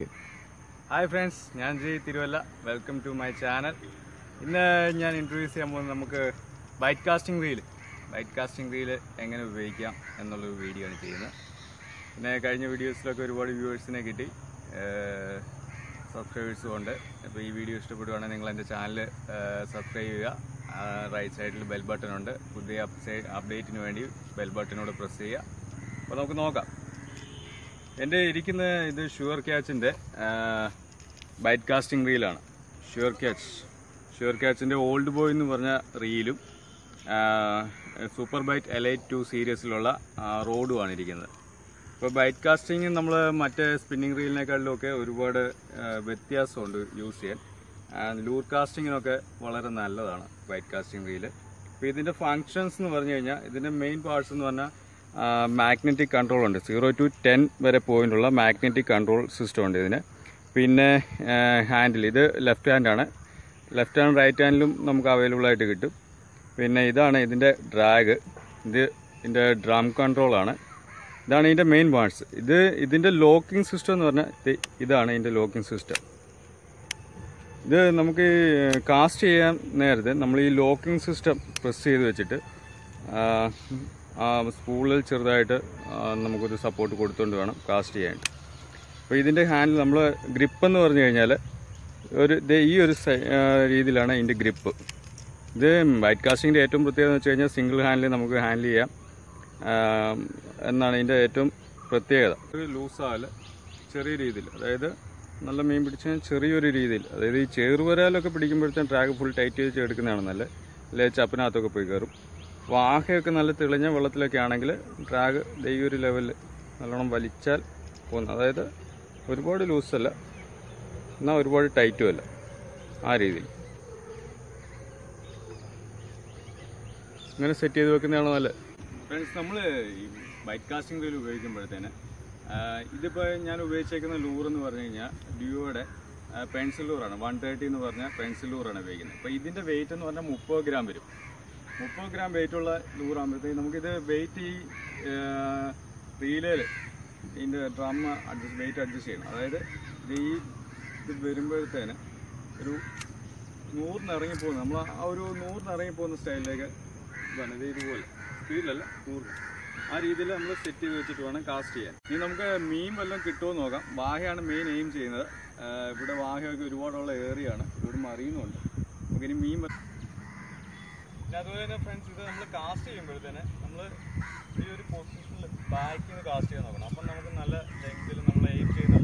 hi friends ഞാൻ G Thiruvalla welcome to my channel ഇന്ന് ഞാൻ ഇൻട്രൊഡ്യൂസ് ചെയ്യാൻ പോകുന്നത് നമുക്ക് bait casting reel bait casting reel എങ്ങനെ ഉപയോഗിക്കാം എന്നുള്ളൊരു വീഡിയോ ആണ് ചെയ്യുന്നത് പിന്നെ കഴിഞ്ഞ വീഡിയോസിലൊക്കെ ഒരുപാട് വ്യൂവേഴ്സിനെ കിട്ടി സബ്സ്ക്രൈബേഴ്സും ഉണ്ട് അപ്പോൾ ഈ വീഡിയോ ഇഷ്ടപ്പെടുവാണെങ്കിൽ നിങ്ങൾ എൻ്റെ ചാനൽ സബ്സ്ക്രൈബ് ചെയ്യുക റൈറ്റ് സൈഡിൽ ബെൽ ബട്ടൺ ഉണ്ട് പുതിയ അപ്ഡേറ്റിന് വേണ്ടി ബെൽ ബട്ടനോട് പ്രസ് ചെയ്യുക അപ്പോൾ നമുക്ക് നോക്കാം എൻ്റെ ഇരിക്കുന്ന ഇത് ഷുഗർ ക്യാച്ചിൻ്റെ ബൈറ്റ് കാസ്റ്റിംഗ് റീലാണ് ഷുഗർ ക്യാച്ച് ഷുഗർ ക്യാച്ചിൻ്റെ ഓൾഡ് ബോയ് എന്ന് പറഞ്ഞ റീലും സൂപ്പർ ബൈറ്റ് എലൈറ്റ് ടു സീരീസിലുള്ള റോഡുമാണ് ഇരിക്കുന്നത് ഇപ്പോൾ ബൈറ്റ് കാസ്റ്റിംഗ് നമ്മൾ മറ്റേ സ്പിന്നിങ് റീലിനേക്കാളിലും ഒക്കെ ഒരുപാട് ആ, വ്യത്യാസമുണ്ട് യൂസ് ചെയ്യാൻ ലൂർ കാസ്റ്റിങ്ങിനൊക്കെ വളരെ നല്ലതാണ് ബൈറ്റ് കാസ്റ്റിംഗ് റീല് അപ്പോൾ ഇതിൻ്റെ ഫങ്ഷൻസ് എന്ന് പറഞ്ഞു കഴിഞ്ഞാൽ ഇതിൻ്റെ മെയിൻ പാർട്സ് എന്ന് പറഞ്ഞാൽ മാഗ്നറ്റിക് കൺട്രോൾ ഉണ്ട് സീറോ ടു ടെൻ വരെ പോയിന്റുള്ള മാഗ്നറ്റിക് കൺട്രോൾ സിസ്റ്റം ഉണ്ട് ഇതിന് പിന്നെ ഹാൻഡിൽ ഇത് ലെഫ്റ്റ് ഹാൻഡാണ് ലെഫ്റ്റ് ഹാൻഡ് റൈറ്റ് ഹാൻഡിലും നമുക്ക് അവൈലബിൾ ആയിട്ട് കിട്ടും പിന്നെ ഇതാണ് ഇതിൻ്റെ ഡ്രാഗ് ഇത് ഇതിൻ്റെ ഡ്രം കൺട്രോളാണ് ഇതാണ് ഇതിൻ്റെ മെയിൻ പാർട്സ് ഇത് ഇതിൻ്റെ ലോക്കിംഗ് സിസ്റ്റം എന്ന് പറഞ്ഞാൽ ദേ ഇതാണ് ഇതിൻ്റെ ലോക്കിംഗ് സിസ്റ്റം ഇത് നമുക്ക് കാസ്റ്റ് ചെയ്യാൻ നേരത്തെ നമ്മൾ ഈ ലോക്കിംഗ് സിസ്റ്റം പ്രസ് ചെയ്ത് വെച്ചിട്ട് ആ, ആ സ്പൂളിൽ ചെറുതായിട്ട് ആ, നമുക്കൊരു സപ്പോർട്ട് കൊടുത്തുകൊണ്ട് വേണം കാസ്റ്റ് ചെയ്യാൻ അപ്പോൾ ഇതിൻ്റെ ഹാൻഡിൽ നമ്മൾ ഗ്രിപ്പ് എന്ന് പറഞ്ഞു കഴിഞ്ഞാൽ ഒരു ദേ ഈ ഒരു സൈ- ആ, രീതിയിലാണ് ഇതിൻ്റെ ഗ്രിപ്പ് ഇത് വൈറ്റ് കാസ്റ്റിങ്ങിൻ്റെ ഏറ്റവും പ്രത്യേകത എന്ന് വെച്ച് കഴിഞ്ഞാൽ സിംഗിൾ ഹാൻഡിൽ നമുക്ക് ഹാൻഡിൽ ചെയ്യാം ആ, എന്നാണ് ഇതിൻ്റെ ഏറ്റവും പ്രത്യേകത ഒരു ലൂസാൽ ചെറിയ രീതിയിൽ അതായത് നല്ല മീൻ പിടിച്ചാൽ ചെറിയൊരു രീതിയിൽ അതായത് ഈ ചേറുവരാലൊക്കെ പിടിക്കുമ്പോഴത്തേക്കും ട്രാഗ് ഫുൾ ടൈറ്റ് ചെയ്ത് എടുക്കുന്നതാണ് നല്ലത് അല്ലെങ്കിൽ ചപ്പിനകത്തൊക്കെ പോയി കയറും വാഹയൊക്കെ നല്ല തെളിഞ്ഞ വെള്ളത്തിലൊക്കെ ആണെങ്കിൽ ട്രാഗ് ഈ ഒരു ലെവലിൽ നല്ലോണം വലിച്ചാൽ പോകുന്നു അതായത് ഒരുപാട് ലൂസല്ല എന്നാൽ ഒരുപാട് ടൈറ്റും അല്ല ആ രീതിയിൽ ഇങ്ങനെ സെറ്റ് ചെയ്ത് വെക്കുന്നതാണ് നല്ലത് ഫ്രണ്ട്സ് നമ്മൾ ഈ ബൈക്ക് കാസ്റ്റിംഗ് റീൽ ഉപയോഗിക്കുമ്പോഴത്തേന് ഇതിപ്പോൾ ഞാൻ ഉപയോഗിച്ചേക്കുന്ന ലൂർ എന്ന് പറഞ്ഞു കഴിഞ്ഞാൽ ഡ്യൂയുടെ പെൻസിൽ ലൂറാണ് വൺ തേർട്ടി എന്ന് പറഞ്ഞാൽ പെൻസിൽ ലൂറാണ് ഉപയോഗിക്കുന്നത് അപ്പോൾ ഇതിൻ്റെ വെയിറ്റ് എന്ന് പറഞ്ഞാൽ മുപ്പത് ഗ്രാം വരും മുപ്പത് ഗ്രാം വെയിറ്റുള്ള ലൂറാകുമ്പോഴത്തേക്ക് നമുക്കിത് വെയിറ്റ് ഈ റീലേൽ ഇതിൻ്റെ ഡ്രം അഡ്ജസ്റ്റ് വെയിറ്റ് അഡ്ജസ്റ്റ് ചെയ്യണം അതായത് ഇത് ഈ ഇത് വരുമ്പോഴത്തേന് ഒരു നൂറിന് ഇറങ്ങി പോകുന്ന നമ്മൾ ആ ഒരു നൂറിന് ഇറങ്ങി പോകുന്ന സ്റ്റൈലിലേക്ക് ഇതാണ് ഇത് ഇതുപോലെ സ്പീഡിലല്ല നൂറിന് ആ രീതിയിൽ നമ്മൾ സെറ്റ് ചെയ്ത് വെച്ചിട്ട് വേണം കാസ്റ്റ് ചെയ്യാൻ ഇനി നമുക്ക് മീൻ വല്ലതും കിട്ടുമോ നോക്കാം വാഹയാണ് മെയിൻ എയിം ചെയ്യുന്നത് ആ, ഇവിടെ വാഹയൊക്കെ ഒരുപാടുള്ള ഏറിയ ആണ് ഇവിടെ മറിയുന്നുണ്ട് നമുക്കിനി മീൻ വ- പിന്നെ അതുപോലെ തന്നെ ഫ്രണ്ട്സ് ഇത് നമ്മൾ കാസ്റ്റ് ചെയ്യുമ്പോഴത്തേന് നമ്മൾ ഈ ഒരു പൊസിഷനിൽ ബാക്കിൽ നിന്ന് കാസ്റ്റ് ചെയ്യാൻ നോക്കണം അപ്പം നമുക്ക് നല്ല ലെങ്തിൽ നമ്മൾ എയിം ചെയ്യുന്ന